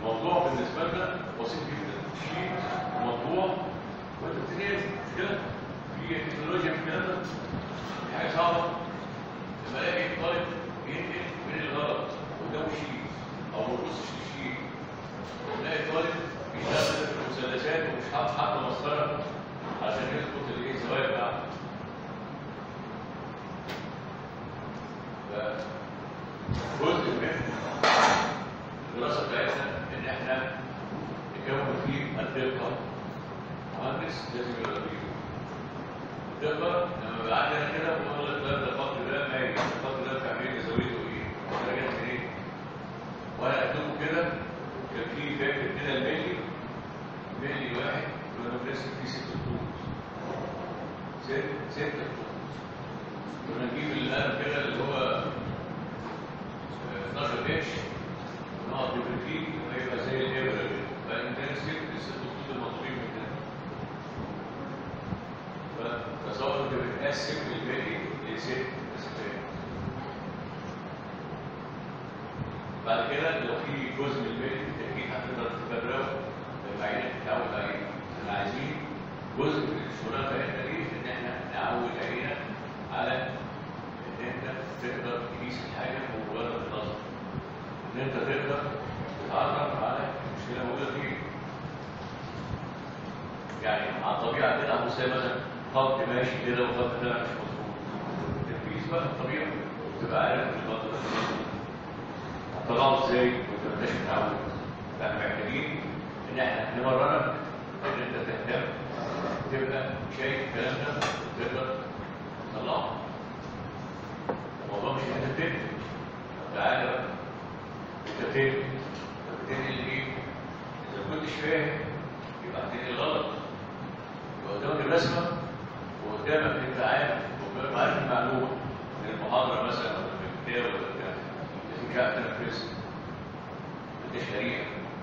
الموضوع بالنسبه لنا بسيط جدا شيء موضوع وانت بتنقل مش كده في تكنولوجيا في الكلام ده دي حاجه صعبه لما الاقي طالب ينقل من الغلط قدامه شيء او ما يبصش للشيء تلاقي طالب بيشتغل في المثلثات ومش حاطط حتى مسطره عشان يظبط الايه الزوايا بتاعته فجزء من الدراسه بتاعتنا ان احنا نكون فيه الدقه مهندس لازم يبقى فيه الدقه لما بقى عندنا كده بنقول لك ده الخط ده مايل الخط ده بتاع مين زاويته ايه درجات منين وانا قدامه كده كان في فاكر كده الملي ملي واحد كنا بنرسم فيه ست خطوط ست ست خطوط كنا نجيب القلم كده اللي هو آه، 12 اتش ونقعد نبرد فيه ويبقى زي الابره كده فانت نرسم الست خطوط المطلوبين مننا فتصور انت بتقسم الملي لست مسافات بعد كده لو في جزء من البيت بالتاكيد هتقدر تفرغه العينه تتعود عليه احنا عايزين جزء من الشغلانه بتاعتنا دي ان احنا نعود عينك على ان انت تقدر تقيس الحاجه بمجرد النظر ان انت تقدر تتعرف على المشكله موجوده فين يعني على الطبيعه كده هتبص تلاقي مثلا خط ماشي كده وخط طلع مش مظبوط التنفيذ بقى الطبيعي تبقى عارف ان الخط ده مش مظبوط هتطلعه ازاي وانت ما انتش متعود فاحنا محتاجين ان احنا نمرنك ان انت تهتم تبقى شايف الكلام ده وتقدر تطلعه الموضوع مش انت بتنقل طب تعالى بقى انت بتنقل طب بتنقل ايه؟ اذا ما كنتش فاهم يبقى هتنقل غلط يبقى قدامك الرسمه وقدامك انت عارف وقدامك عارف المعلومه من المحاضره مثلا ولا من الكتاب ولا بتاع لازم كده تنفذ التشريع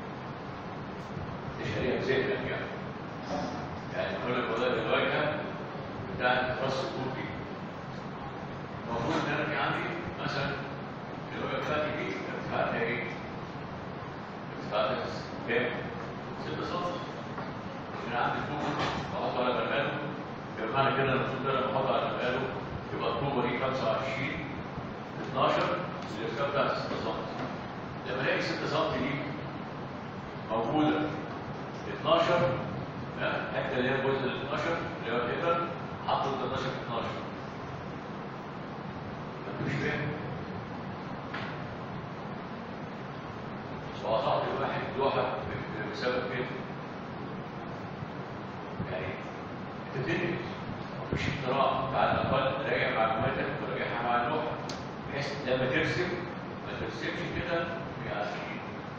التشريع بذهنك يعني يعني كل القضايا الواجهه بتاع الراس الكوفي المفروض ان انا في عندي مثلا الواجهه بتاعتي دي ارتفاعاتها ايه؟ ارتفاعاتها كام؟ 6 سم من عندي الطوبه بحط على مكانه يبقى معنى كده المفروض ده لما احط على مكانه يبقى الطوبه دي 25 12 الارتفاع بتاعها 6 سم لما الاقي 6 سم دي موجوده 12 ها، الحته اللي هي الجزء ال 12 اللي هو الابر حطوا 13 في 12 انت مش فاهم وقطعت الواحد لوحه بسبب كده يعني انت بتنقل مفيش اختراع على الاقل راجع معلوماتك وراجعها مع اللوحه بحيث لما ترسم ما ترسمش كده يعني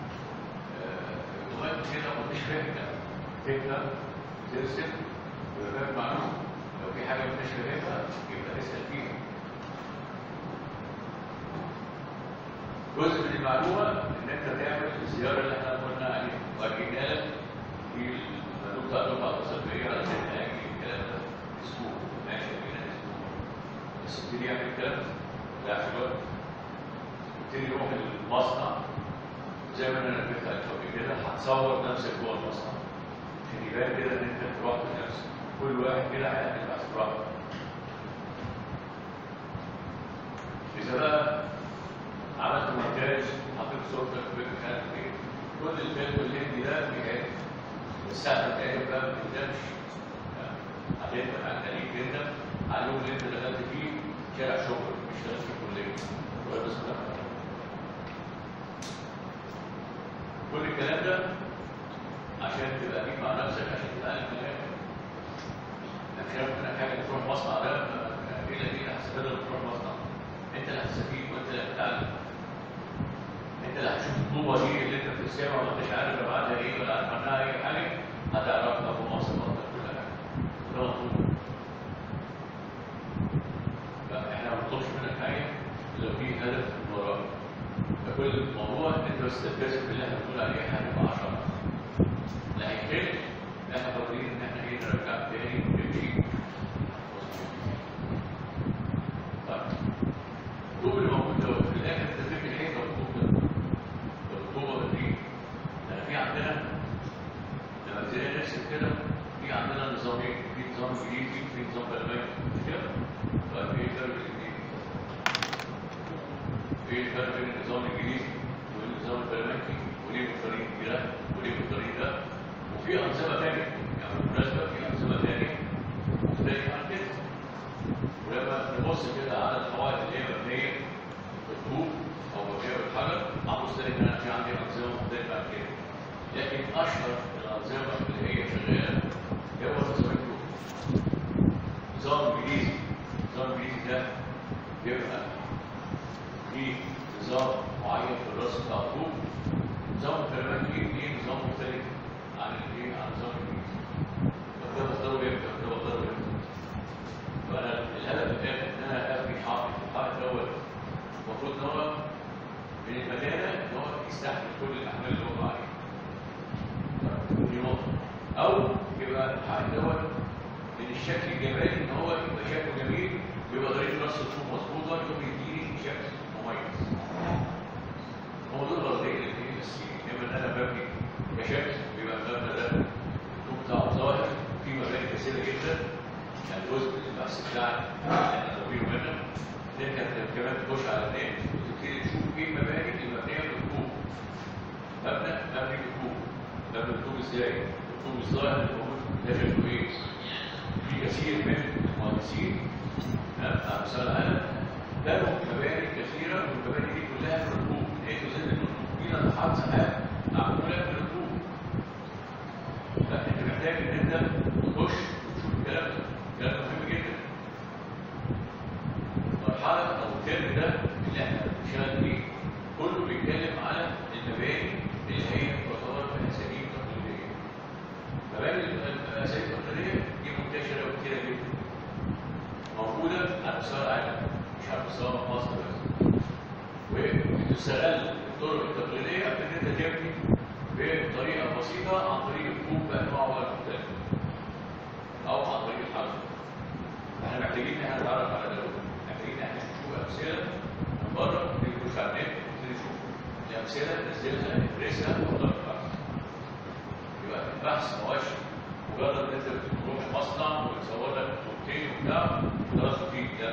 لغايه كده مفيش فاهم تبدا ترسم ويبقى فاهم معلومه لو في حاجه مش فاهمها يبقى تسال فيها جزء من المعلومه ان انت تعمل الزياره اللي احنا قلنا عليها ورجينا لك في المندوب بتاع الدفعه التصرفيه علشان نأجل الكلام ده اسبوع ماشي بينا اسبوع بس ابتدي يعمل الكلام ده لا في الوقت ابتدي يروح المصنع زي ما انا نبهت عليك قبل كده هتصور نفسك جوه المصنع عشان يبان كده ان انت رحت بنفسك كل واحد كده هيعمل بس براحته اذا بقى عملت مونتاج حطيت صورتك في مش عارف ايه كل الفيلم اللي ده بيعد الساعه بتاعتك بقى ما بتقدرش هتبقى عن تاريخ جدا على اليوم اللي انت دخلت فيه شارع شغل مش دخلت في الكليه ولا بس ده كل الكلام ده عشان تبقى امين مع نفسك عشان تتعلم من الاخر انا مش عارف انك حاجه تروح مصنع ده ايه اللي ايه هتستفاد لما تروح مصنع انت اللي هتستفيد وانت اللي هتتعلم انت اللي هتشوف الطوبه دي اللي انت بترسمها وما انتش عارف ابعادها ايه ولا عارف عنها اي حاجه هتعرفها بمواصفاتها كل حاجه ده مطلوب فاحنا ما بنطلبش منك حاجه لو في هدف من وراك فكل الموضوع ان انت بس تلتزم باللي احنا بنقول عليه هنبقى 10 لا هيختلف احنا قادرين ان احنا ايه نرجع تاني ونمشي طيب الطوب اللي موجود ده في الاخر انت ترمي الحيطه والطوب ده طب الطوبه دي انا نظام ايه؟ في نظام جديد في في نظام برلماني مش كده؟ طيب ايه الفرق بين الاثنين؟ ايه الفرق بين النظام الانجليزي والنظام البرلماني؟ وليه بالطريق ده؟ وليه بالطريق ده؟ وفي انظمه ثانيه يعني بالمناسبه في انظمه ثانيه مختلفه عن كده ولما نبص كده على القواعد اللي هي مبنيه بالطوب او مبنيه بالحجر هنبص تلاقي ان انا في عندي انظمه مختلفه عن كده لكن اشهر الانظمه اللي هي شغاله هو نظام الطوب نظام انجليزي نظام انجليزي ده بيبقى في نظام معين في الراس بتاع الطوب نظام البرلماني ليه نظام مختلف عن الايه عن النظام الانجليزي فده بختاره امتى وده بختاره امتى فانا الهدف الاخر ان انا ابني حائط الحائط دوت المفروض ان هو من المتانه ان هو يستحمل كل الاحمال اللي هو عليها دي نقطه او يبقى الحائط دوت من الشكل الجمالي ان هو يبقى شكله جميل ويبقى طريقه رص الطوب مظبوطه يقوم يديني شكل مميز هو دول الغرضين الاثنين الاساسيين اما ان انا ببني كشكل بيبقى المبنى ده الطوب بتاعه ظاهر في مباني كثيره جدا يعني جزء من البحث بتاعنا احنا طويل منه نرجع كمان تخش على النت وتبتدي تشوف ايه المباني المبنيه بالطوب مبنى مبني بالطوب مبني بالطوب ازاي؟ الطوب الظاهر اللي موجود ده شكله ايه؟ في كثير من المهندسين على مستوى العالم بنوا مباني كثيره والمباني دي كلها من الطوب لقيت زي من الطوب دي ناطحات سحاب معموله من الطوب فانت محتاج ان انت تخش وتشوف الكلام ده كلام مهم جدا المرحله او الترم ده اللي احنا بنشتغل فيه كله بيتكلم على المباني اللي هي تعتبر اساليب تقليديه مباني الاساليب التقليديه دي منتشره وكتيره جدا موجوده على مستوى العالم مش على مستوى مصر بس وبتستغل الطرق التقليديه في ان انت تبني بطريقه بسيطه عن طريق الطوب بانواعه المختلفه او عن طريق الحجر احنا محتاجين ان احنا نتعرف على ده محتاجين ان احنا نشوف امثله من بره نبتدي نخش على النت نبتدي نشوف الامثله ننزلها ندرسها ونطلع البحث يبقى البحث ما هوش مجرد ان انت بتروح مصنع وبتصور لك طوبتين وبتاع وخلاص فيه لا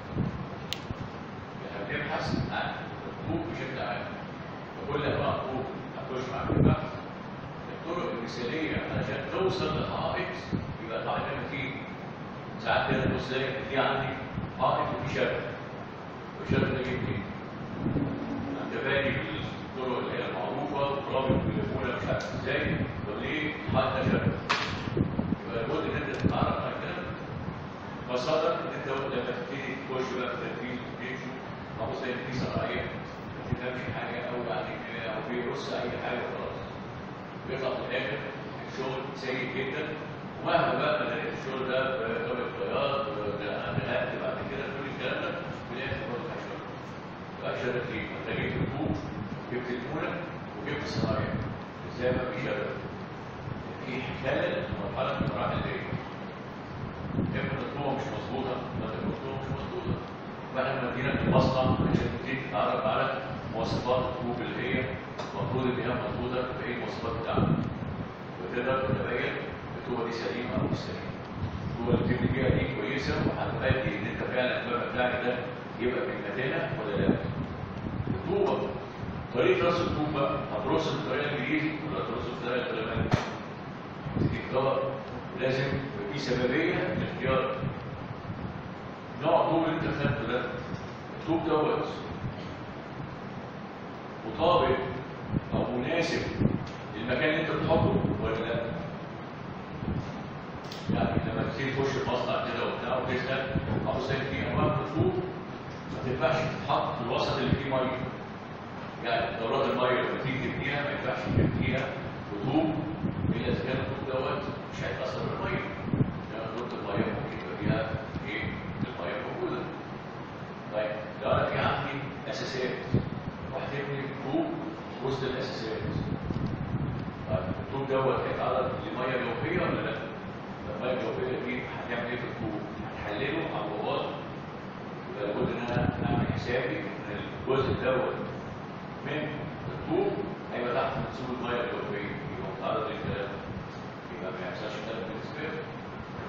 احنا بنبحث عن الطوب بشكل عام وكل انواع الطوب هتخش معاك في البحث الطرق المثاليه علشان توصل لحائط يبقى الحائط ده متين ساعات كده تبص تلاقي ان في عندي حائط وفي شبكه والشبكه ده جه منين؟ انت بادي بالطرق اللي هي المعروفه ورابط بالليمونه مش عارف ازاي طب ليه الحائط ده شبكه؟ يبقى لابد ان انت تتعرف على الكلام خاصة ان انت لما تبتدي تخش بقى في التنفيذ وتبتدي تشوف هبص تلاقي في صناعيه ما تفهمش حاجه او يعني او بيرص اي حاجه وخلاص بيطلع في الاخر الشغل سيء جدا ومهما بقى ما لقيت الشغل ده بطبقه بياض بنهايه بعد كده كل الكلام ده في الاخر برضه هيشتغل يبقى شغل ايه؟ انت جبت الطوب جبت المونه وجبت الصناعيه ازاي ما في شغل؟ في خلل في مرحله من المراحل دي اما الطوبه مش مظبوطه ما الطوبه مش مظبوطه واحنا مدينه المصنع عشان تبتدي تتعرف على مواصفات الطوب اللي هي المفروض ان هي مظبوطه بايه المواصفات بتاعتها وتقدر تتبين الطوبه دي سليمه او مش سليمه الطوبه اللي بتبني بيها دي كويسه وهتؤدي ان انت فعلا المبنى بتاعك ده يبقى بالمتانه ولا لا الطوبه طريقه رص الطوب بقى هترص بالطريقه الانجليزي ولا هترص بالطريقه الالمانيه تختار لازم يبقى في سببيه لاختيار نوع الطوب اللي انت خدته ده الطوب دوت مطابق او مناسب للمكان اللي انت بتحطه ولا لا يعني لما تيجي تخش المصنع كده وبتاع وتسال ابص في انواع الطوب ما تنفعش تتحط في الوسط اللي فيه ميه يعني دورات الميه لما تيجي تبنيها ما ينفعش تبنيها بطوب الا اذا كان الطوب دوت مش هيتاثر بالميه يعني دورة الميه ممكن يبقى فيها ايه الميه موجوده طيب لو انا في عندي اساسات وهتبني طوب وسط الاساسات طيب الطوب دوت هيتعرض لميه جوفيه ولا لا؟ الميه الجوفيه دي هتعمل ايه في الطوب؟ هتحلله على البوابات يبقى لابد ان انا اعمل حسابي ان الجزء دوت من الطوب هيبقى تحت منسوب الميه الجوفيه يبقى متعرض للكلام يبقى ما يحصلش كلام بالنسبه له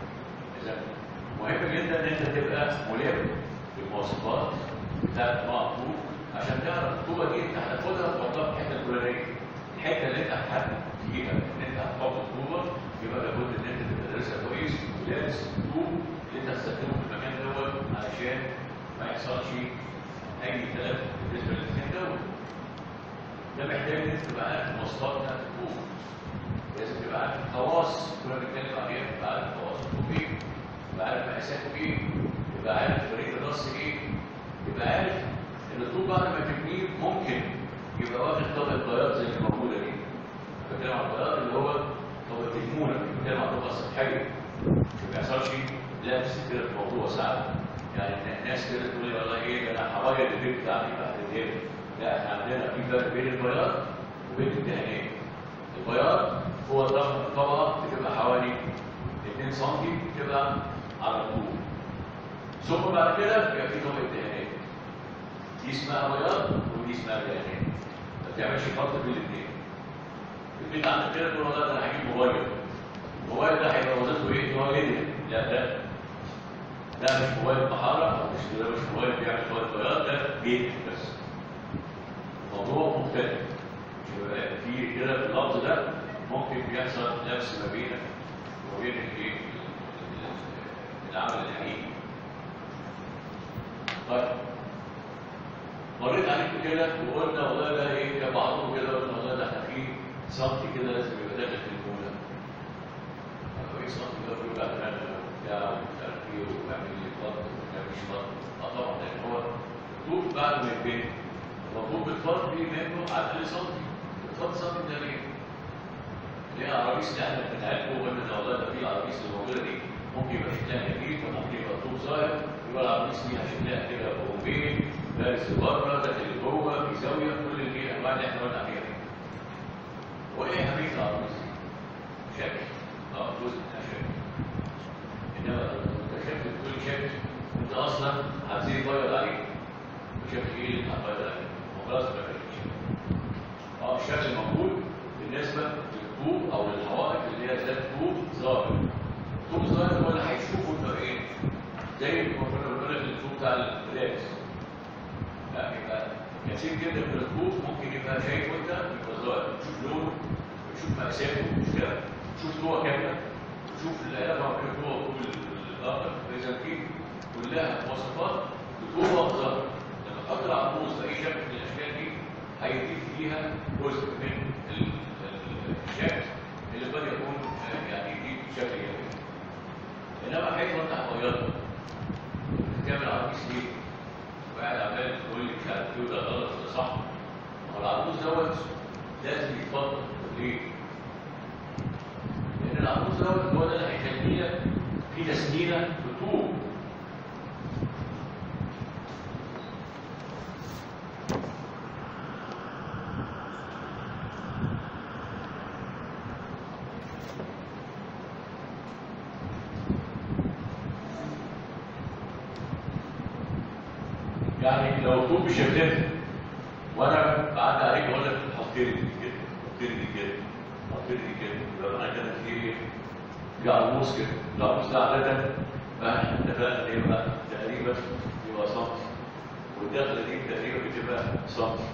إذا مهم جدا ان انت تبقى ملم بالمواصفات بتاعت المعطوف عشان تعرف الطوبه دي انت هتاخدها وتحطها في الحته الفلانيه الحته اللي انت هتحدد فيها ان انت هتحط الطوبه يبقى لابد ان انت تبقى دارسها كويس ودارس الطوب اللي انت هتستخدمه في المكان دوت علشان ما يحصلش اي تلف بالنسبه للمكان دوت ده محتاج ان انت تبقى عارف المواصفات بتاعت الطوب لازم تبقى عارف الخواص كنا بنتكلم عليها تبقى عارف خواص الطوب ايه تبقى عارف مقاساته ايه تبقى عارف طريقه الرص ايه تبقى عارف ان الطوب بعد ما تبنيه ممكن يبقى واخد طبقه بياض زي اللي موجوده دي بتكلم عن البياض اللي هو طبقه المونه بتكلم عن الطبقه السطحيه ما بيحصلش لبس كده في الموضوع ساعات يعني الناس كده تقول لي والله ايه ده انا هغير البيت بتاعي بعد الهيل لا احنا عندنا في فرق بين البياض وبين الدهانات البياض هو ضغط الطبقه بتبقى حوالي 2 سم بتبقى على طول ثم بعد كده بيبقى في طبقه دهانات دي اسمها بياض ودي اسمها دهانات ما تعملش فرق بين الاثنين البيت عندك كده تقول والله ده انا هجيب موبايل الموبايل ده هيبقى وظيفته ايه؟ ان هو يدهن لا ده ده مش موبايل طهاره او مش ده مش موبايل بيعمل شويه بياض ده بيدهن بس الموضوع مختلف يبقى في كده في اللفظ ده ممكن بيحصل نفس ما بينك وبين الايه العمل الحقيقي طيب مريت عليكم كده وقلنا والله ده ايه كبعضهم كده قلنا والله ده احنا في سنتي كده لازم يبقى داخل في المولى طب ايه سنتي ده بيوجع دماغنا وبتاع ومش عارف ايه وبيعمل لي ضغط وما بيعملش ضغط اه طبعا لان هو الطول بعد ما يتبني المفروض بتفضي منه على الاقل سنتي بتفضي سنتي ده ليه؟ ليه العرابيس اللي احنا بنتعلمه قلنا ده والله ده في العرابيس اللي موجوده دي ممكن يبقى شكلها خفيف وممكن يبقى طول صغير يبقى العرابيس ليها شكلها كده بومبين دارس لبره داخل لجوه في زاويه كل اللي الانواع اللي احنا قلنا عليها دي. وايه اهميه العرابيس دي؟ شكل اه جزء منها شكل انما لو متشكل كل شكل انت اصلا هتزيد بيض عليه وشكل ايه اللي هتبيض عليه؟ وخلاص ما فيش اه الشكل موجود بالنسبه للطوب او للحوائط اللي هي ذات طوب ظاهر الطوب الظاهر هو اللي هيشوفه انه ايه زي ما كنا بنقول لك الطوب بتاع المدارس لا يبقى كثير جدا من الطوب ممكن يبقى شايفه انت يبقى ظاهر تشوف لونه وتشوف مقاساته مش كده تشوف جوه كامله وتشوف العلاقه ما بين جوه وطوب الاخر اذا في كلها مواصفات لطوبه ظاهر لما تحط العروض في اي شكل من الاشكال دي هيضيف فيها جزء من ال- ال- الشكل اللي قد يكون آه، يعني يديك شكل جميل انما حيث انت هتغيره بتعمل عروس ليه؟ وقاعد عمال تقول لي مش عارف ايه وده غلط وده صح ما هو العروس دوت لازم يتفضل ليه؟ لان العروس دوت هو ده اللي هيخلي لك في تسكينه بطول يعني لو طوب بالشكل ده وانا بعد عليك اقول لك حط لي دي كده حط لي دي كده حط لي دي كده يبقى معنى كده في ايه؟ في عروس كده العروس ده عاده فاحنا اتفقنا ان يبقى تقريبا يبقى سنتي والدخله دي تقريبا بتبقى سنتي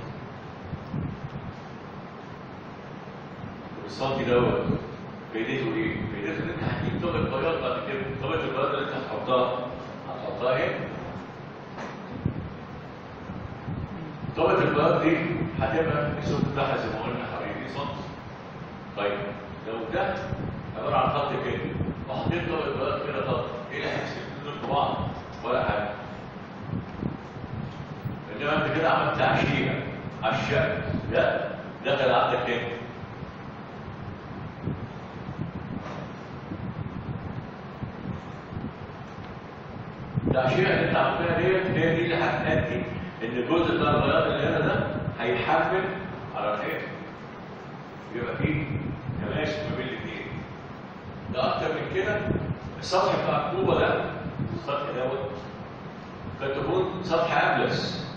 السنتي دوت فايدته ايه؟ فايدته ان انت هتجيب طبقه بياض بعد كده طبقه البياض اللي انت هتحطها هتحطها هنا طبقة البياض دي هتبقى السوق بتاعها زي ما قلنا حوالي سم طيب لو ده عبارة عن خط كده وحطيت طبقة بياض كده خط ايه اللي هيحصل دول في بعض ولا حاجة انما انت كده عملت عشية على الشكل لا دخل عندك هنا العشية اللي انت عملتها ديت هي دي اللي هتأدي ان الجزء بتاع البياض اللي هنا ده هيحمل على الحيط يبقى فيه تماشي ما بين الاثنين ده اكتر من كده السطح بتاع الطوبه ده السطح دوت قد تكون سطح ابلس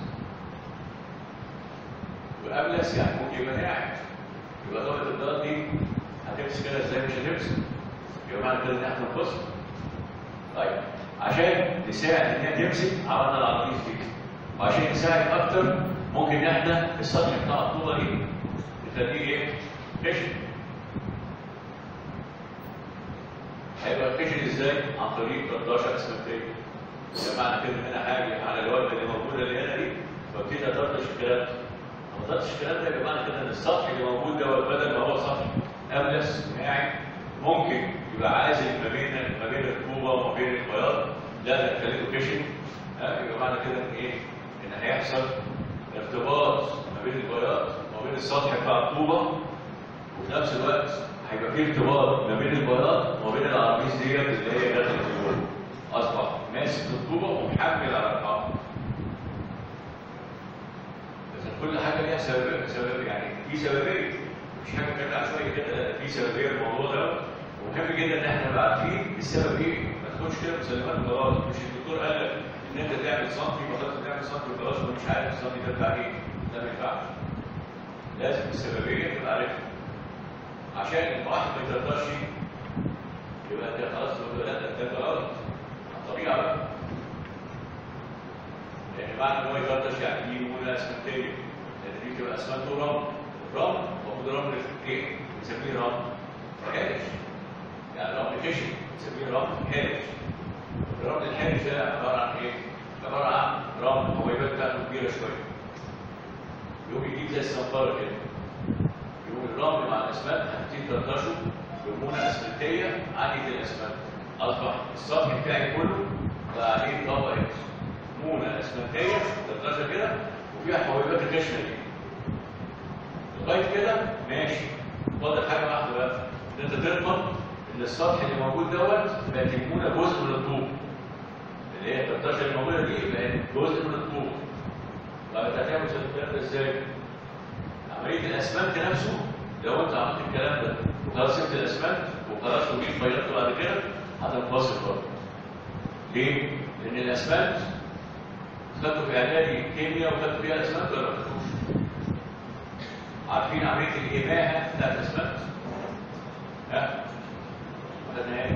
وابلس يعني ممكن يبقى ناعم يبقى طبقه البياض دي هتمسك كده ازاي مش هتمسك يبقى معنى كده ان احنا نبص طيب عشان نساعد ان هي تمسك عملنا العربيه دي وعشان نساعد اكتر ممكن ان احنا السطح بتاع الطوبه دي نخليه ايه؟ خشن هيبقى خشن ازاي؟ عن طريق 13 اسمنتيه يبقى معنى كده ان انا هاجي على الوجبه اللي موجوده اللي هنا دي وابتدي اطرطش الكلام ده ما اطرطش الكلام ده يبقى معنى كده ان السطح اللي موجود ده بدل ما هو سطح املس ناعم ممكن يبقى عازل ما بين ما بين الطوبه وما بين البياض لا ده خليته خشن ها، يبقى معنى كده ان ايه؟ ان هيحصل ارتباط ما بين البياض وما بين السطح بتاع الطوبه وفي نفس الوقت هيبقى في ارتباط ما بين البياض وما بين العرابيس ديت اللي هي داخل الجوه اصبح ماسك الطوبه ومحمل على القاع بس كل حاجه ليها سبب سبب يعني في سببيه مش حاجه كده عشوائيه كده لا في سببيه الموضوع ده ومهم جدا ان احنا نبقى عارفين السبب ايه ما تاخدش كده مسلمات وخلاص مش الدكتور قال لك ان انت تعمل سنتي فخلاص تعمل سنتي وخلاص ومش عارف السنتي ده بتاع ايه ده ما ينفعش لازم السببيه تبقى عارفها عشان الواحد ما يتقدرش يبقى انت خلاص تقول له لا ده انت غلط الطبيعه بقى لان معنى ان هو يقدرش يعني دي نقول اسمنتيه لان دي تبقى اسمنت ورمل الرمل المفروض رمل ايه؟ بنسميه رمل هارش يعني رمل خشن بنسميه رمل هارش الرمل الهارش ده عباره عن ايه؟ عباره عن رمل حبيبات بتاعته كبيره شويه يقوم يجيب زي الصنفره كده يقوم الرمل مع الاسمنت هتبتدي تلطشه بمونه اسمنتيه عاليه الاسمنت اصبح السطح بتاعي كله بقى عليه طبقه مونه اسمنتيه تلطشه كده وفيها حبيبات الخشنه دي لغايه كده ماشي فاضل حاجه واحده بقى ان انت تضمن ان السطح اللي موجود دوت بقت المونه جزء من الطوب اللي هي 13 اللي موجوده دي بقت جزء من الطوب طب انت هتعمل الكلام ده ازاي؟ عمليه الاسمنت نفسه لو انت عملت الكلام ده وخلاص سبت الاسمنت وخلاص وجيت بيضته بعد كده هتنفصل برضه. ليه؟ لان الاسمنت خدته في اعدادي كيمياء وخدته فيها الاسمنت ولا ما خدتوش؟ عارفين عمليه الاماهه بتاعت الاسمنت؟ ها؟ ما خدناهاش.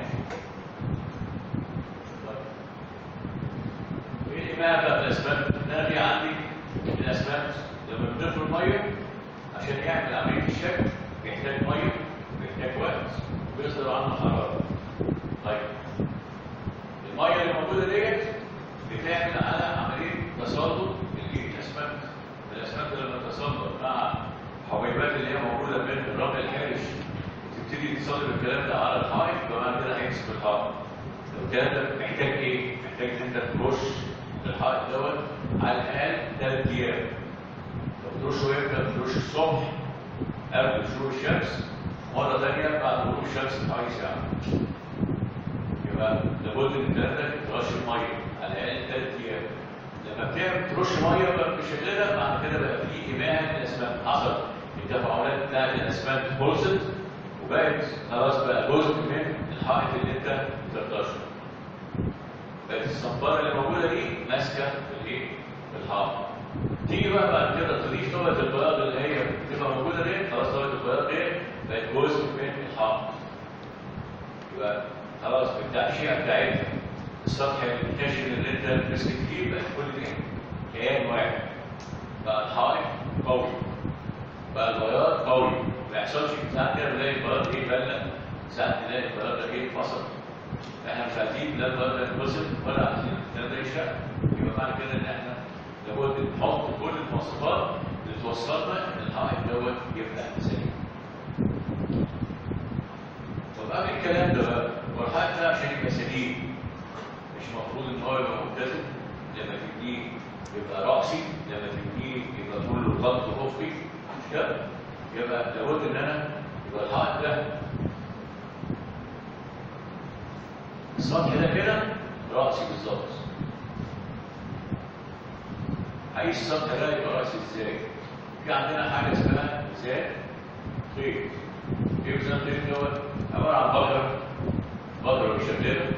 طيب. ايه الاماهه بتاعت الاسمنت؟ ان انا في عندي الاسمنت لما بنضيف له الميه عشان يعمل عمليه الشكل بيحتاج ميه بيحتاج وقت ويصدر عنه حراره. طيب الميه اللي موجوده ديت بتعمل على عمليه تسلط الاسمنت الاسمنت لما تسلط مع حبيبات اللي هي موجوده من الرمل الحارش تبتدي تصلب الكلام ده على الحائط فبعد كده هيمسك الحائط الكلام ده محتاج ايه؟ محتاج ان انت ترش الحائط دوت على الاقل ثلاث ايام طب ترشه امتى؟ ترش الصبح قبل شروق الشمس مره ثانيه بعد غروب الشمس بحوالي ساعه يبقى لابد ان الكلام ده ترش الميه على الاقل ثلاث ايام لما بتعمل ترش ميه بقى بشكلها بعد كده بقى في اماء الاسمنت حصل التفاعلات بتاعت الاسمنت خلصت وبقت خلاص بقى جزء من الحائط اللي انت بترطشه بقت الصنفره اللي موجوده دي ماسكه في الايه؟ في الحائط تيجي بقى بعد كده تضيف طبقه البياض اللي هي بتبقى موجوده دي خلاص طبقه البياض دي بقت جزء من الحائط يبقى خلاص بالتعشيره بتاعتها السطح الخشن اللي انت مسكت فيه بقى كل دي كيان واحد بقى الحائط قوي بقى البياض قوي ما يحصلش ساعات كده نلاقي البياض ايه بلق ساعات نلاقي البياض ده ايه فصل احنا مش عايزين لا البياض ده يتفصل ولا عايزين الكلام ده يشتغل يبقى معنى كده ان احنا لابد نحط كل المواصفات اللي توصلنا ان الحائط دوت يفتح سليم طب قبل الكلام ده بقى هو الحائط ده عشان يبقى سليم مش المفروض ان هو يبقى متزن لما تبنيه يبقى راسي لما تبنيه يبقى كله خط افقي مش كده يبقى لابد ان انا يبقى الحائط ده السطح ده كده راسي بالظبط عايز السطح ده يبقى راسي ازاي؟ في عندنا حاجه اسمها ميزان خيط ايه ميزان خيط دوت؟ عباره عن بقره بقره مشدده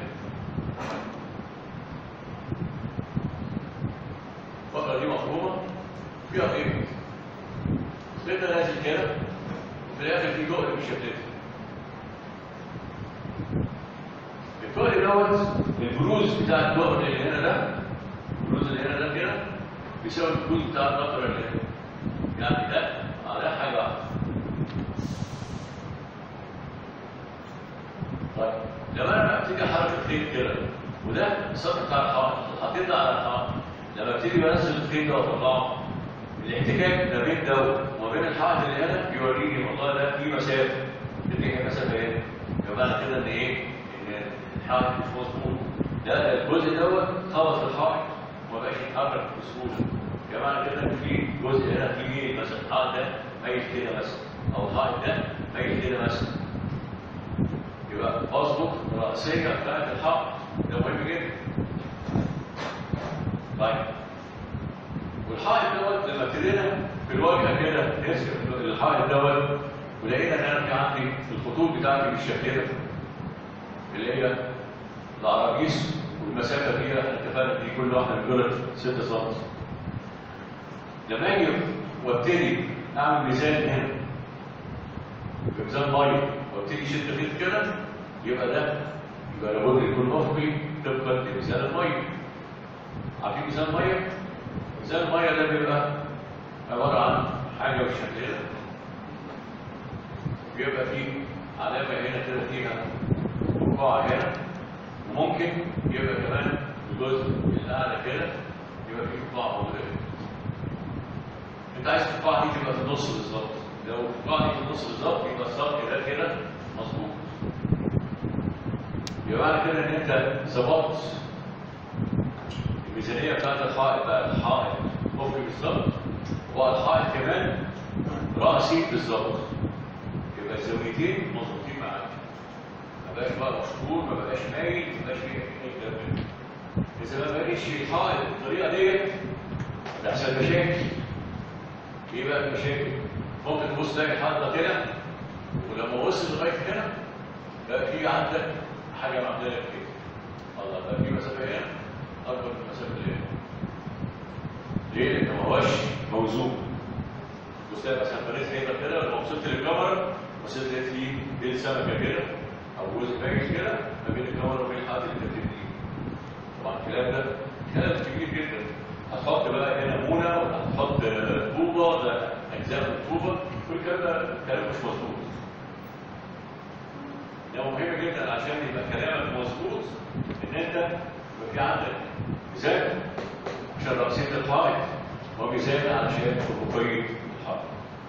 البقره دي مفرومه فيها خيط الخيط ده نازل كده وفي الاخر في جهد بيشددها الجهد دوت دوت البروز بتاع الدقن اللي هنا ده البروز اللي هنا ده كده بيساوي البروز بتاع القطر اللي هنا يعني ده على حاجه واحده طيب لما انا ابتدي احرك الخيط كده وده السطح بتاع الحائط حطيت ده على الحائط لما ابتدي بنزل الخيط ده واطلعه الاحتكاك ما بين ده وما بين الحائط اللي هنا بيوريني والله ده في مسافه دي مسافه ايه؟ يبقى كده ان ايه؟ ان الحائط مش مظبوط ده الجزء دوت خبط في الحائط وما بقاش يتحرك بسهوله يا معنى كده ان في جزء هنا في ميل مثلا الحائط ده ميل كده مثلا او الحائط ده ميل كده مثلا يبقى اظبط الرأسية بتاعت الحائط ده مهم جدا طيب والحائط دوت لما ابتدينا في الواجهه كده نرسم الحائط دوت ولقينا ان انا في عندي الخطوط بتاعتي بالشكل ده اللي هي العراجيس والمسافه دي احنا اتفقنا دي كل واحده من دول 6 سم لما اجي وابتدي اعمل ميزان هنا بميزان ميه وابتدي اشد خيط كده يبقى ده يبقى لابد يكون افقي طبقا لميزان الميه عارفين ميزان الميه؟ ميزان الميه ده بيبقى عباره عن حاجه بالشكل ده بيبقى فيه علامه هنا كده فيها بقعه هنا وممكن يبقى كمان الجزء الاعلى كده يبقى فيه بقعه موجوده هنا انت عايز القاعه دي تبقى في النص بالظبط لو القاعه دي في النص بالظبط يبقى السطح ده كده مظبوط يبقى معنى كده ان انت ظبطت الميزانيه بتاعت الحائط بقى الحائط افقي بالظبط والحائط كمان راسي بالظبط يبقى الزاويتين مظبوطين معاك ما بقاش بقى مشهور ما بقاش مايل ما بقاش فيه اي كلام من ده. اذا ما بقاش الحائط بالطريقه ديت تحصل مشاكل ايه بقى المشاكل؟ ممكن تبص تلاقي الحائط ده كده ولما وصل لغايه هنا بقى في عندك حاجه معدله كده الله بقى في مسافه هنا اكبر من المسافه اللي هنا ليه؟ لان ما هوش موزون بص تلاقي مثلا فريق هيبقى كده لما وصلت للكاميرا وصلت لقيت فيه ديل سمكه كده او جزء بايش كده ما بين الكاميرا وبين الحائط اللي انت بتبنيه طبعا الكلام ده كلام كبير جدا هتحط بقى هنا مونه ولا هتحط طوبه ده اجزاء من الطوبه كل الكلام ده كلام مش مظبوط ده مهم جدا عشان يبقى كلامك مظبوط ان انت يبقى في عندك ميزان عشان رأسية الحائط وميزان علشان رقية الحائط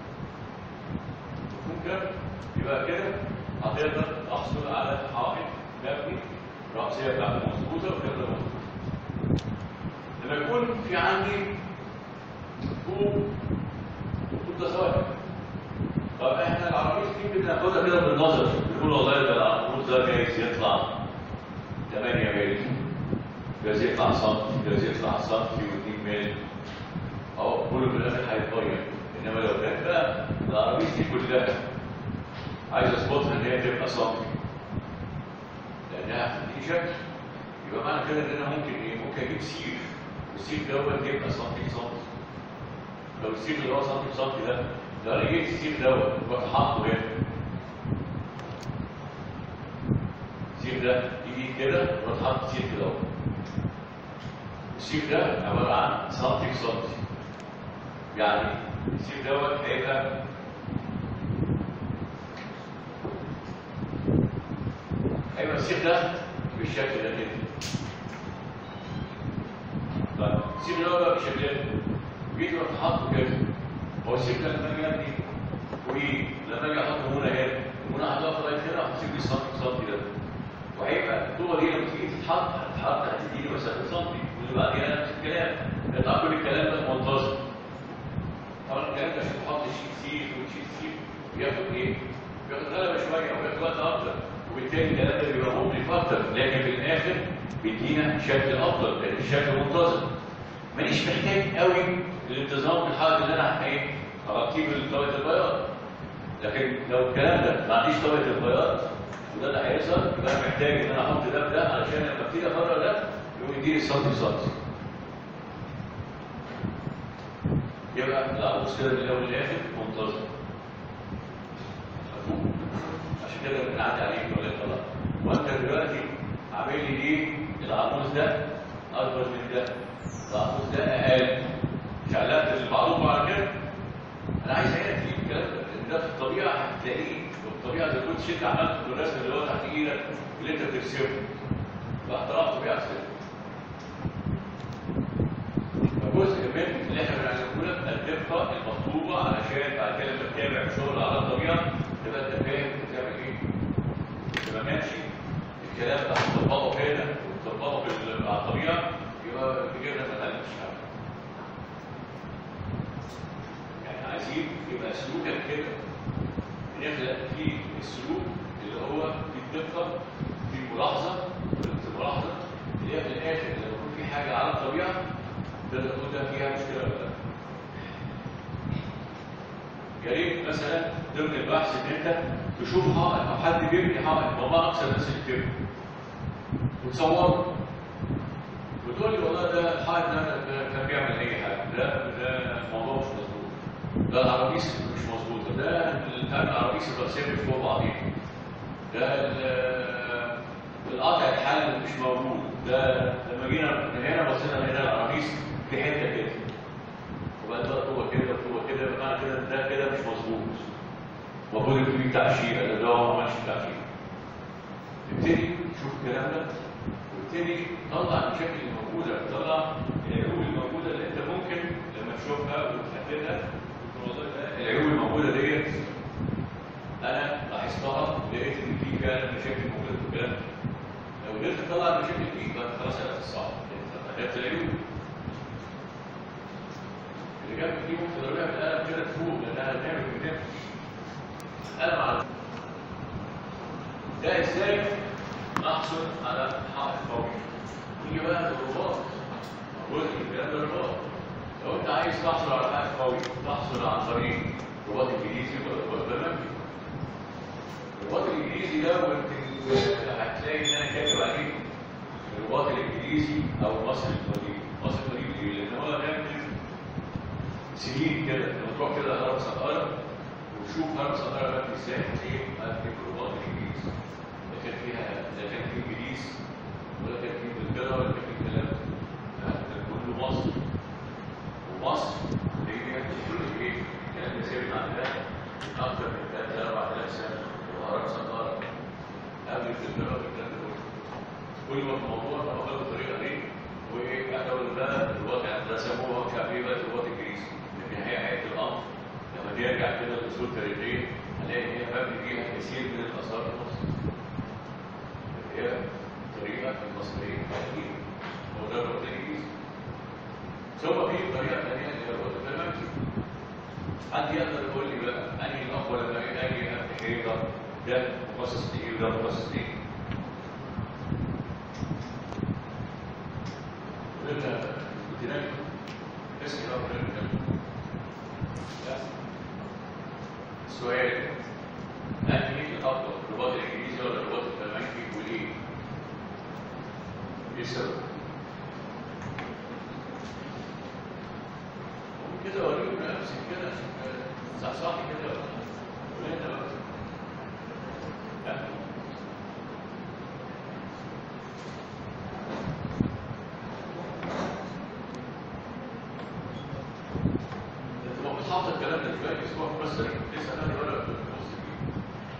ممكن يبقى كده هتقدر تحصل على حائط مبني الرأسية بتاعته مظبوطة وكده مظبوطة لما يكون في عندي طوب طوب تصاعد طب احنا العربية دي بناخدها كده بالنظر بنقول والله ده العربوز ده جايز يطلع 8 مللي جايز يطلع سنتي جايز يطلع سنتي و2 مللي اهو كله في الاخر هيتغير انما لو كانت بقى العربية دي كلها عايز اظبطها ان هي تبقى سنتي لانها هتديني شكل يبقى معنى كده ان انا ممكن ايه ممكن اجيب سيف والسيف دوت يبقى سنتي سنتي لو السيف اللي هو سنتي سنتي ده لو انا جبت السيف دوت رحت حاطه هنا السيف ده يجي كده رحت حاطط السيف دوت السيف ده عباره عن سنتي بسنتي يعني السيف دوت هيبقى هيبقى السيف ده بالشكل ده كده طيب السيف ده بقى بالشكل ده جيت رحت حاطه كده هو السيف ده لما اجي ابني فوقيه لما اجي احط هنا هنا هنا هتقف لغايه هنا هتسيب لي سنتي سنتي ده وهيبقى الطوبه دي لما تيجي تتحط هتتحط هتديني مسافه سنتي واللي بعديها نفس الكلام يطلع كل الكلام ده منتظم طبعا الكلام ده عشان تحط شيت سيف وشيت سيف بياخد ايه؟ بياخد غلبه شويه او بياخد وقت اكتر وبالتالي الكلام ده بيبقى مكلف اكتر لكن في الاخر بيدينا شكل افضل لان الشكل منتظم مانيش محتاج قوي الانتظام في الحاجه اللي انا ايه هرتب طبقه البياض لكن لو الكلام ده ما عنديش طبقه البياض وده اللي هيحصل يبقى انا محتاج ان انا احط ده بده علشان لما ابتدي افرغ ده يقوم يديني سنتي سنتي يبقى العروس كده من الاول للاخر منتظم مفهوم عشان كده بنعدي عليك ولا طلع وانت دلوقتي عامل لي ليه العرموز ده اكبر من ده العرموز ده اقل مش علقت المعروف على كده انا عايز هنا تجيب الكلام ده لان ده في الطبيعه هتلاقيه والطبيعه زي ما كنت شلت عملت في الرسم اللي هو تحت ايدك اللي انت بترسمه باحترام طبيعه السلم فجزء من اللي احنا بنعمله لك الدقه المطلوبه علشان بعد كده لما تتابع الشغل على الطبيعه تبقى انت فاهم انت بتعمل ايه تبقى ماشي الكلام ده هتطبقه هنا وتطبقه بال- على الطبيعه يبقى كده ما تعلمتش حاجه يعني عايزين يبقى سلوكك كده نخلق فيه السلوك اللي هو في الدقه في الملاحظه في الملاحظه اللي هي في الاخر لما يكون في حاجه على الطبيعه تقدر تقول ده فيها مشكله ولا لا يا ريت مثلا ضمن البحث ان انت تشوف حائط او حد بيبني حائط وما اكثر الناس اللي بتبني وتصوره وتقول لي والله ده الحائط ده ده كان بيعمل اي حاجه ده ده الموضوع مش مظبوط ده العراقيس مش مظبوطه ده بتاع العراقيس الراسيه مش فوق بعضيها ده ال- القطع الحل مش موجود ده لما جينا من هنا بصينا هنا العراقيس في حته كده وبقى ده هو كده وهو كده معنى كده إن ده كده مش مظبوط المفروض يكون في تعشيره ده ده هو ما عملش تعشيره ابتدي تشوف الكلام ده وابتدي طلع المشاكل الموجوده طلع العيوب الموجوده اللي انت ممكن لما تشوفها وتحددها تقول والله ده العيوب الموجوده ديت انا لاحظتها لقيت ان في فعلا مشاكل موجوده في الكلام ده. لو قدرت تطلع المشاكل دي يبقى أنت خلاص عرفت الصح انت عرفت العيوب اللي جنبك دي ممكن تضربها بالقلم كده تفوق لانها بتعمل كده قلم على ده ازاي نحصل على حائط قوي نيجي بقى للرباط جزء من الكلام ده الرباط لو انت عايز تحصل على حائط قوي تحصل عن طريق رباط انجليزي ولا برنامج الرباط الانجليزي ده وانت هتلاقي ان انا كاتب عليه الرباط الانجليزي او مصر القديم مصر القديم ليه؟ لان هو بيعمل سنين كده لما تروح كده هرم سقارة وتشوف هرم سقارة مبني ازاي هتلاقيه مبني برباط الانجليز لا كان فيها لا كان فيه انجليز ولا كان فيه انجلترا ولا كان فيه كلام لا، كان كله مصر ومصر هي دي كل ايه الكلام ده ثابت عندها من اكثر من 3 4000 سنه وهرم سقارة قبل انجلترا والكلام ده كله كل ما الموضوع راحوا خدوا الطريقه دي وايه اعتبروا ده الوضع رسموها مش عارف ايه بقى الوضع الانجليزي لكن هي حقيقه الامر لما ترجع كده لاصول تاريخيه هنلاقي ان هي مبني فيها كثير من الاثار المصريه هي طريقه المصريين القديمه هو ده الوضع الانجليزي ثم في طريقه ثانيه اللي هي الوضع الفرنسي حد يقدر يقول لي بقى انهي الاقوى لما اجي افتكر ده مخصص لايه وده مخصص لايه قلنا قلت لك اسمي بقى قلنا السؤال انهي الافضل الرباط الانجليزي ولا الرباط الفرنسي وليه؟ ايه السبب؟ ممكن كده اوريكم نفسي كده عشان صحصحي كده ولا انت بقى؟ لا. انت ما كنتش حاطط الكلام ده دلوقتي اسبوع بس لسه انا ولا في النص فيه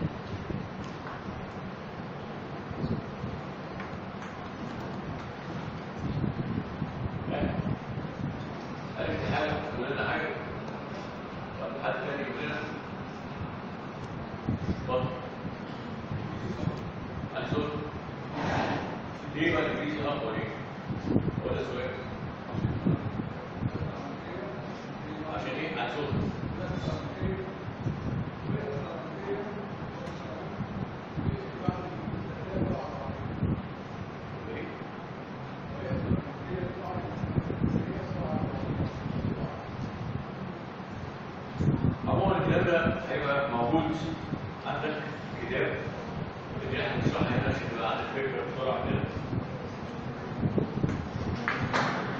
عرفت حاجه تقول لنا حاجه طب حد تاني يقول لنا اتفضل انشر ليه بقى الانجليزي اقوى ليه؟ هو ده سؤال عشان ايه؟ انشر عموما الكلام ده هيبقى موجود عندك كتاب اللي احنا بنشرحها هنا عشان تبقى عندك فكره بسرعه كده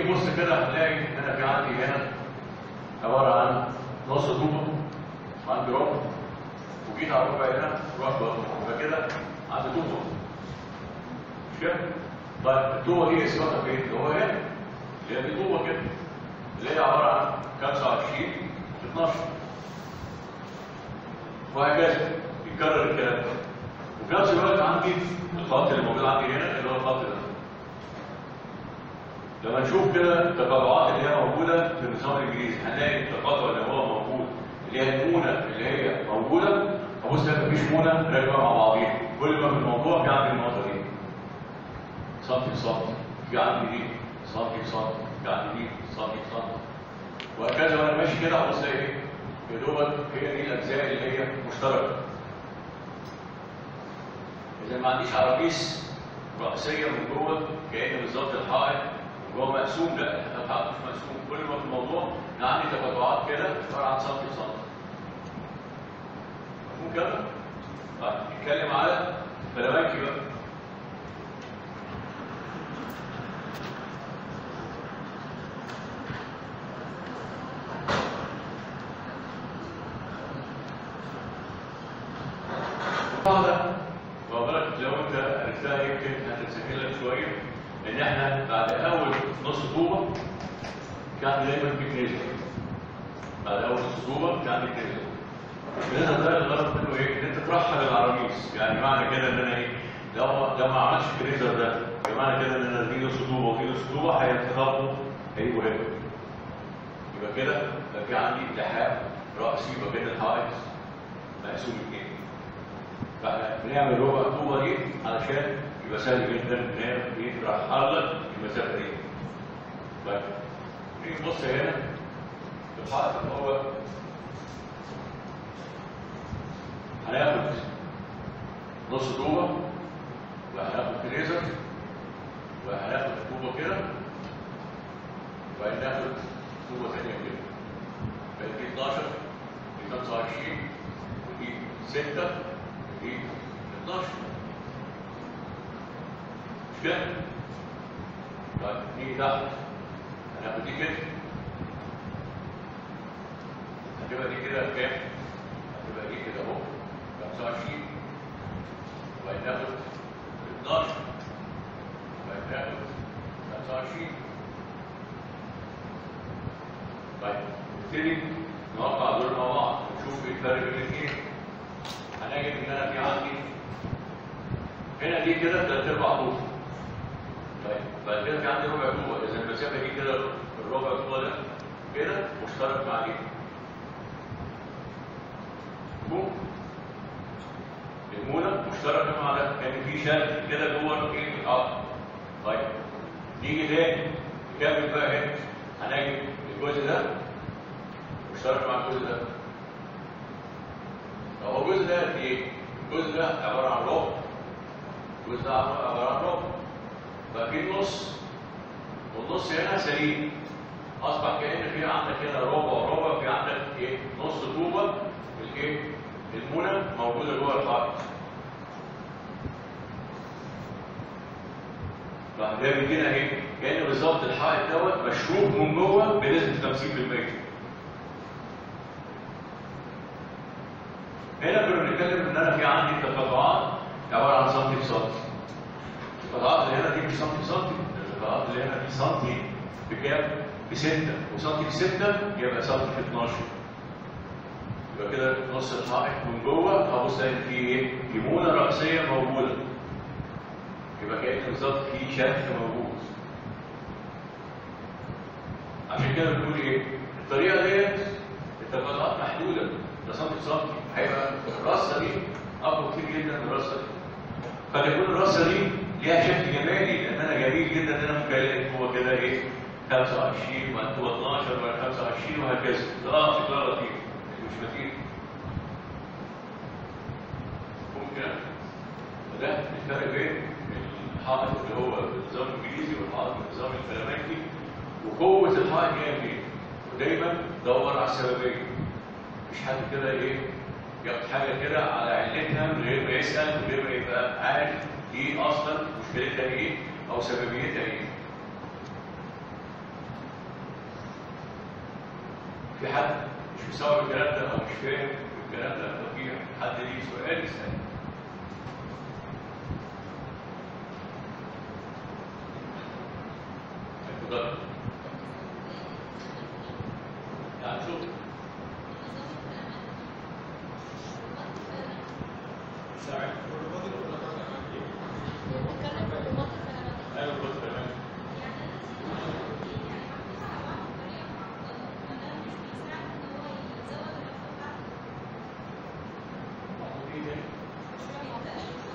نيجي نبص كده هنلاقي ان انا في عندي هنا عباره عن نص طوبه عندي ربع وجيت على الربع هنا رحت يبقى كده عندي طوبه مش كده؟ طيب الطوبه دي اسمها فين؟ اللي هو هنا اللي هي دي طوبه كده اللي هي عباره عن 25 في 12 وهكذا يتكرر الكلام ده وفي نفس الوقت عندي الخط اللي موجود عندي هنا اللي هو الخط ده لما نشوف كده التقاطعات اللي هي موجوده في النظام الانجليزي هنلاقي التقاطع اللي هو موجود اللي هي المونه اللي هي موجوده ابص لها مفيش مونه راكبه مع بعضيها كل ما في الموضوع في عندي النقطه دي سنتي في سنتي في عندي دي سنتي في سنتي في عندي دي سنتي في سنتي وهكذا وانا ماشي كده ابص الاقي ايه يا دوبك هي دي الاجزاء اللي هي مشتركه اذا ما عنديش عراقيس رأسية من جوه كأن بالظبط الحائط جوه مقسوم لا الحائط مش مقسوم كل ما في الموضوع انا عندي تقاطعات كده عباره عن سنتي بسنتي مفهوم كده؟ طيب نتكلم على الفلامنكي بقى هذا وبرك لو انت عرفتها يمكن هتتسهل لك شويه ان احنا بعد اول نص طوبه كان دايما في كنيزه بعد اول نص طوبه كان في كنيزه الكنيزه ده الغرض منه ايه؟ ان انت ترحل العراقيس يعني معنى كده ان انا ايه؟ لو لو ما عملتش الكنيزه ده معنى كده ان انا في نص طوبه وفي نص طوبه هيتخبطوا هيبقوا هنا يبقى كده يبقى في عندي التحام راسي ما بين الحائط مقسوم اثنين فاحنا بنعمل ربع طوبه دي علشان يبقى سهل جدا ان هي يترحل لك المسافه دي. طيب نيجي نبص هنا في الحائط اللي هو هناخد نص طوبه وهناخد فريزر وهناخد طوبه كده وبعدين ناخد طوبه ثانيه كده. فدي 12 دي 25 ودي 6 في 12 مش كده؟ طيب نيجي تحت هناخد دي كده هتبقى دي كده كام؟ هتبقى دي كده اهو 25 وبعدين ناخد 12 وبعدين ناخد 25 طيب نبتدي نوقع دول مع بعض ونشوف ايه الفرق بين الاثنين هنجد ان انا في عندي هنا دي كده ثلاث ارباع طوب طيب بعد كده في عندي ربع طوبه اذا المسافه دي كده الربع طوبه ده كده مشترك مع دي مفهوم؟ المونه مشتركه مع ده كان في شد كده جوه ايه الارض طيب نيجي تاني نكمل بقى هنا هنجد الجزء ده مشترك مع الجزء ده هو الجزء ده قد ايه؟ الجزء ده عباره عن ربع الجزء ده عباره عن ربع ففي النص والنص هنا سليم اصبح كان في عندك هنا ربع وربع في عندك ايه؟ نص طوبه الايه؟ المونه موجوده جوه الحائط بعد كده بيجينا ايه؟ كان بالظبط الحائط دوت مشروب من جوه بنسبه 50% هنا كنا بنتكلم ان انا في عندي تقاطعات عباره عن سنتي في سنتي. التقاطعات اللي هنا دي بسنتي في سنتي، التقاطعات اللي هنا دي سنتي بكام؟ بستة، وسنتي في ستة يبقى سنتي في 12. يبقى كده نص الحائط من جوه هبص الاقي في ايه؟ في مونه راسيه موجوده. يبقى كأن بالظبط في شرخ موجود. عشان كده بنقول ايه؟ الطريقه ديت التقاطعات محدوده ده سنتي في سنتي هيبقى الرصه دي اقوى كتير جدا من الرصه دي قد يكون الرصه دي ليها شكل جمالي لان انا جميل جدا ان انا ممكن الاقي هو كده ايه 25 وانت 12 ولا 25 وهكذا اه شكلها لطيف مش لطيف ممكن ده الفرق بين الحائط اللي هو بالنظام الانجليزي والحائط بالنظام الفلامنكي وقوه الحائط هي فين ودايما دور على السببيه مش حد كده ايه ياخد حاجه كده على علتها من غير ما يسال من غير ما يبقى عارف ايه اصلا مشكلتها ايه او سببيتها ايه في حد مش مستوعب الكلام ده او مش فاهم الكلام ده ففي حد ليه سؤال يسأل اتفضل يعني شوف ساعد ايوه بص تمام في إيه تاني؟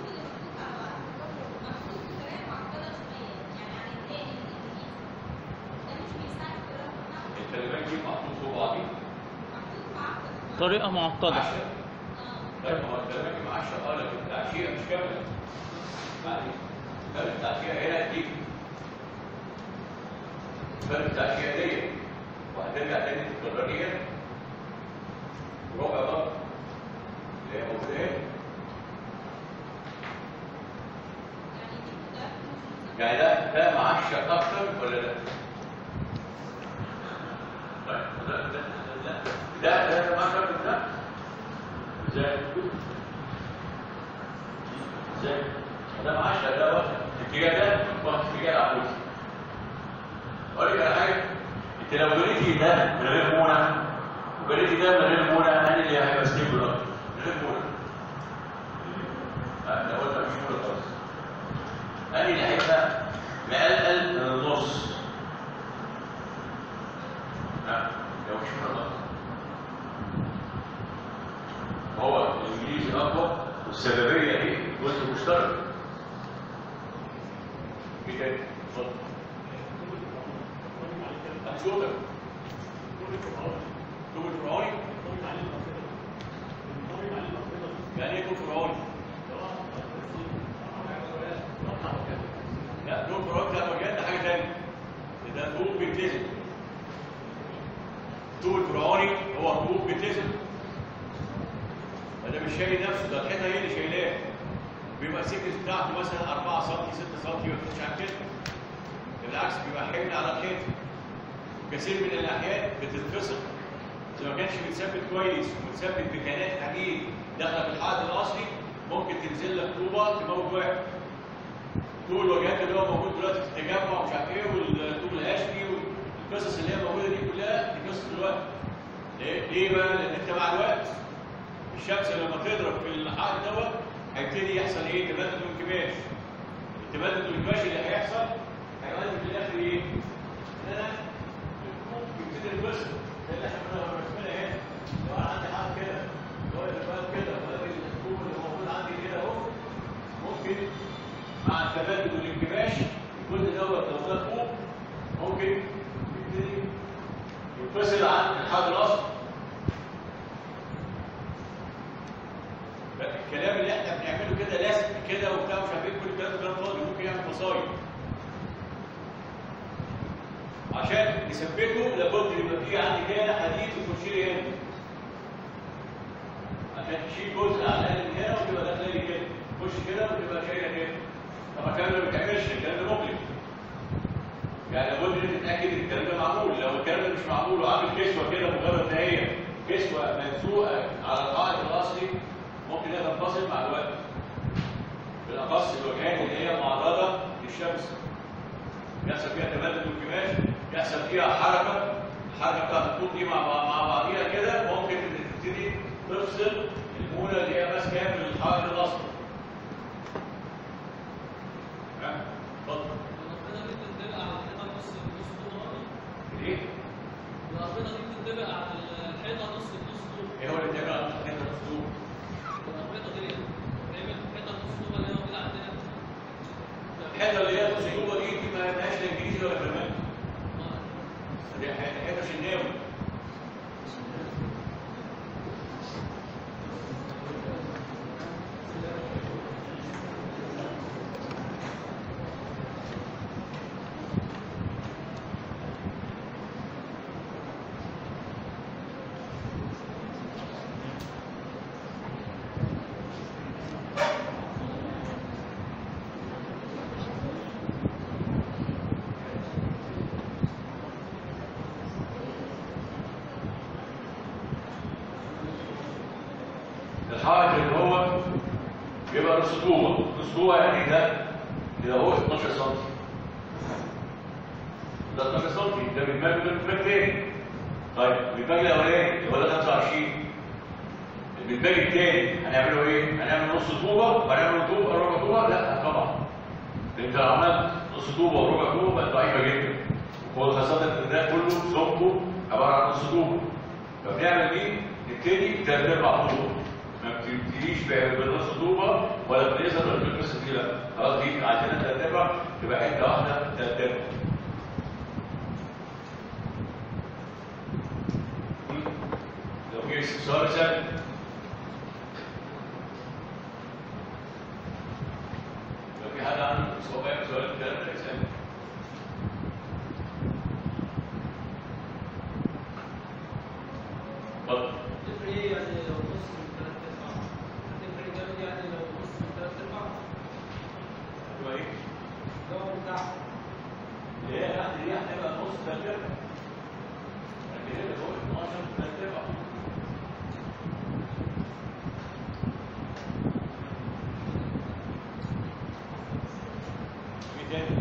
الكلمات دي محطوط فوق بعضيها طريقة معقدة عشرة طيب هو الكلمات دي 10 اه لكن التعشيره مش كامله معلش فرق التعشيره هنا دي فرق التعشيره دي وهترجع تاني تكرريها ربع برضه اللي هي موجوده هنا يعني ده ده معشر اكتر ولا لا؟ طيب ده ده ده ده ده ده معشر ده ازاي؟ ازاي؟ ده معشر ده واحد الاتجاه ده واحد اتجاه العروس اقول لك على حاجه انت لو جريتي ده من غير مونه وجريتي ده من غير مونه انا اللي هيبقى ستيبل اكتر من غير مونه آه، لو قلت مش مونه خالص انا اللي هيبقى مقلقل من النص نعم لو مش مونه خالص هو الانجليزي اقوى والسببيه ايه؟ جزء مشترك ايه تاني؟ اتفضل هتشوفك طول الفرعوني يعني ايه طول فرعوني؟ لا طول فرعوني ده مجال ده حاجه ثانيه ده طول بيتزن طول فرعوني هو طول بيتزن ده مش شايل نفسه ده الحيطه هي اللي شايلاه بيبقى السكس بتاعته مثلا 4 سم 6 سم ما تكونش عن كده بالعكس بيبقى حمل على الحيطه كثير من الاحيان بتتفصل اذا ما كانش متثبت كويس ومتثبت بكنات حديد داخله في الحائط الاصلي ممكن تنزل لك طوبه تموت واحد طول الواجهات اللي هو موجود دلوقتي في التجمع ومش عارف ايه والطوب الهاشمي والقصص اللي هي موجوده دي كلها دي قصه الوقت ليه؟ ليه بقى؟ لان انت مع الوقت الشمس لما تضرب في الحائط دوت هيبتدي يحصل ايه؟ تبادل وانكماش. التبادل والانكماش اللي هيحصل هيؤدي في الاخر ايه؟ ان انا الكوب يبتدي يتوسع زي اللي احنا كنا رسمنا هنا لو انا عندي حاجه كده لو انا بقى كده وادي الكوب اللي موجود عندي كده اهو ممكن مع التبادل والانكماش الجزء دوت لو ده كوب ممكن يبتدي ينفصل عن الحد الاصلي الكلام اللي احنا بنعمله كده لازم كده وبتاع مش عارف ايه كل الكلام ده كلام فاضي ممكن يعمل مصايب عشان نثبته لابد يبقى في عندي كده حديد ويخش لي هنا عشان تشيل جزء على الاقل من هنا وتبقى داخله لي كده تخش كده وتبقى شايله كده طبعا الكلام ده ما بيتعملش الكلام ده ممكن يعني لابد ان تتاكد ان الكلام ده معمول لو الكلام ده مش معمول وعامل كسوه كده مجرد ان هي كسوه ملزوقه على القاعده الاصلي ممكن هي تنفصل مع الوقت بالاخص الوجهات اللي هي معرضه للشمس يحصل فيها تبادل وانكماش يحصل فيها حركه الحركه بتاعت الطوب دي مع مع بعضيها كده ممكن ان تبتدي تفصل المونه اللي هي ماسكه من الحائط الاصلي ها اتفضل الأربطة دي بتندلق على الحيطة نص نص طول أرضي. ليه؟ الأربطة دي بتندلق على الحيطة نص نص طول. ايه هو اللي بتعمل على الحته الاسلوب؟ الأربطة دي بتعمل حيطة نص طول اللي هي موجودة عندنا. الحته اللي هي الاسلوبه دي دي ما لهاش لا انجليزي ولا كمان دي حته شناوي حائط اللي هو يبقى نص طوبه نص طوبه يعني ده كده هو 12 سم ده 12 سم ده بالمال وده بالمال تاني طيب بالمال الاولاني اللي هو ده 25 بالمال التاني هنعمله ايه؟ هنعمل نص طوبه وهنعمل طوبه ربع طوبه؟ لا طبعا انت لو عملت نص طوبه وربع طوبه بقت ضعيفه جدا هو خاصه ان ده كله سمكه عباره عن نص طوبه فبنعمل ايه؟ نبتدي تلات ارباع طوبه ما بتبتديش بالنص طوبه ولا بنقصر ولا بالقصه دي لا خلاص دي عندنا تلات ارباع تبقى حته واحده تلات ارباع لو في استفسار سهل لو في حد عنده سؤال سؤال الكلام ده يسأل اتفضل تفرق ايه يعني لو نص من ثلاث ارباع؟ هتفرق جامد يعني لو نص من ثلاث ارباع؟ هو ايه؟ اللي هو بتاع اللي هي تحت دي هتبقى نص تلات ارباع لكن هي فوق 12 تلات ارباع في تاني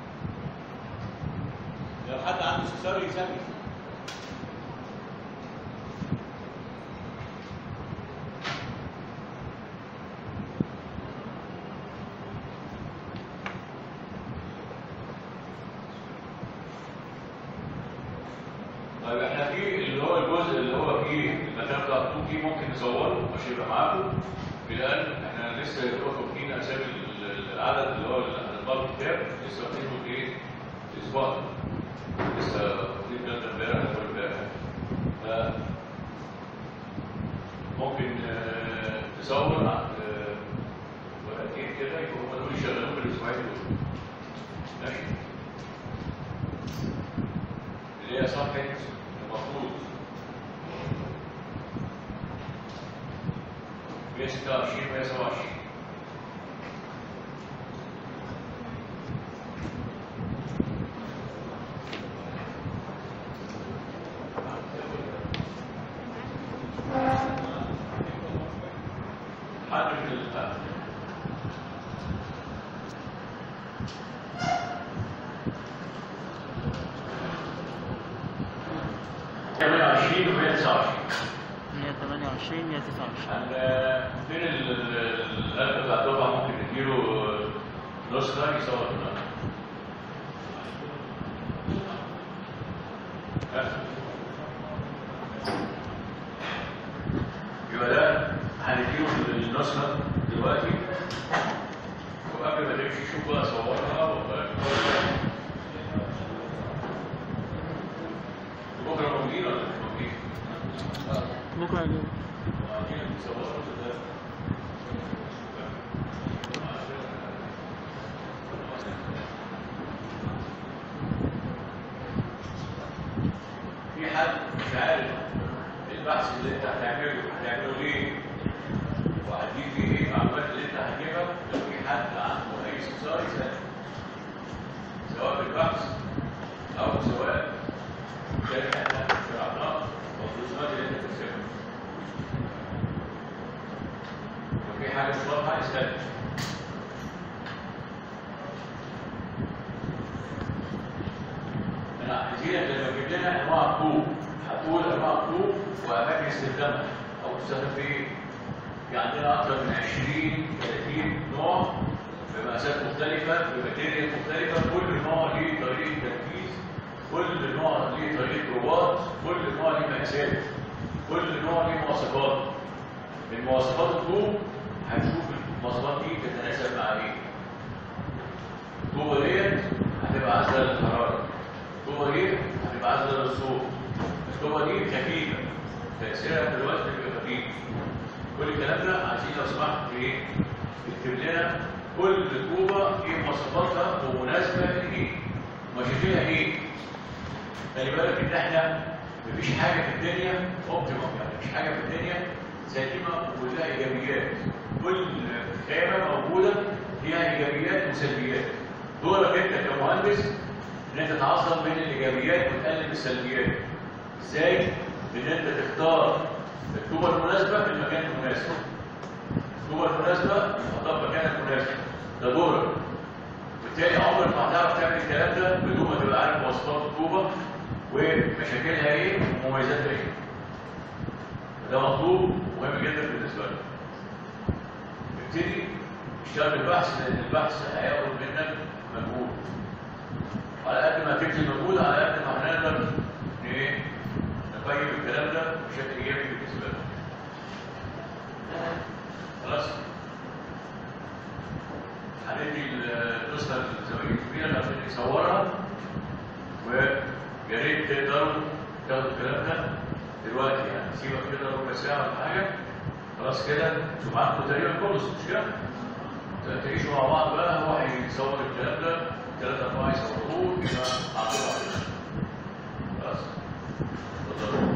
لو حد عنده استفسار يسألني طيب احنا في اللي هو الجزء اللي هو فيه المكان بتاع الطوكي ممكن نصوره مش يبقى معاكم بالآن احنا لسه يبقى واخدين اسامي ال- ال- العدد اللي هو الطالب الكتاب لسه واخدينه في ايه؟ في اسبوع لسه واخدين ده امبارح ولا امبارح ف ممكن آه، تصور عند آه، ورقتين كده يبقوا هم دول يشغلوهم الاسبوعين دول ماشي اللي هي صفحة المفروض 126 127 حد من ال- 28 و 129 128 129 عن- فين ال- ال- القلب بتاع طبعا ممكن نديله نسخة يصور لنا ها؟ يبقى ده هنديله النسخة دلوقتي وقبل ما تمشي شوف بقى صورها ولا بكره موجودين ولا مش موجودين؟ بكره اليوم في حد مش عارف البحث اللي انت هتعمله هتعمله ليه وهتجيب فيه ايه المعلومات اللي انت هتجيبها لو في حد عنده اي استفسار يسال سواء في البحث او سواء شركه احنا شرعناها او الرسومات اللي انت بترسمها لو في حاجه مش واضحه اسال انا عايزينك لما تجيب لنا انواع الطوب هتقول انواع الطوب واماكن استخدامها او تستخدم في ايه؟ في عندنا اكثر من 20 30 نوع بمقاسات مختلفه بماتيريال مختلفه كل نوع ليه طريقه تنفيذ كل نوع ليه طريقه رباط كل نوع ليه مقاسات كل نوع ليه مواصفات من مواصفات الطوب هنشوف المواصفات دي تتناسب مع ايه الطوبه ديت هتبقى عازله للحراره الطوبه دي هتبقى عازله للصوت الطوبه دي خفيفه تاثيرها في الوقت بيبقى خفيف كل الكلام ده عايزين لو سمحت ايه تكتب لنا كل طوبه ايه مواصفاتها ومناسبه لايه مشاكلها ايه خلي بالك ان احنا مفيش حاجه في الدنيا اوبتيمم يعني مفيش حاجه في الدنيا سليمه وكلها ايجابيات كل خامه موجوده فيها ايجابيات وسلبيات دورك انت كمهندس ان انت تعصب بين الايجابيات وتقلل السلبيات ازاي؟ ان انت تختار الطوبه المناسبه في المكان المناسب مكانك مناسب ده دورك بالتالي عمرك ما هتعرف تعمل الكلام ده بدون ما تبقى عارف مواصفات الطوبه ومشاكلها ايه ومميزاتها ايه ده مطلوب مهم جدا بالنسبه لك ابتدي اشتغل البحث لان البحث هياخد منك مجهود على قد ما تبذل مجهود على قد ما هنقدر ن- ايه نقيم الكلام ده بشكل ايجابي بالنسبه لك خلاص هندي النسخه للزميل الكبيره عشان يصورها ويا ريت تقدروا تاخدوا الكلام ده دلوقتي يعني سيبك كده ربع ساعه ولا حاجه خلاص كده انتوا معاكم تقريبا كورس مش كده؟ تعيشوا مع بعض بقى هو هيصور الكلام ده ثلاثة أربعة يصوروه يبقى عطوه عليه خلاص اتفضلوا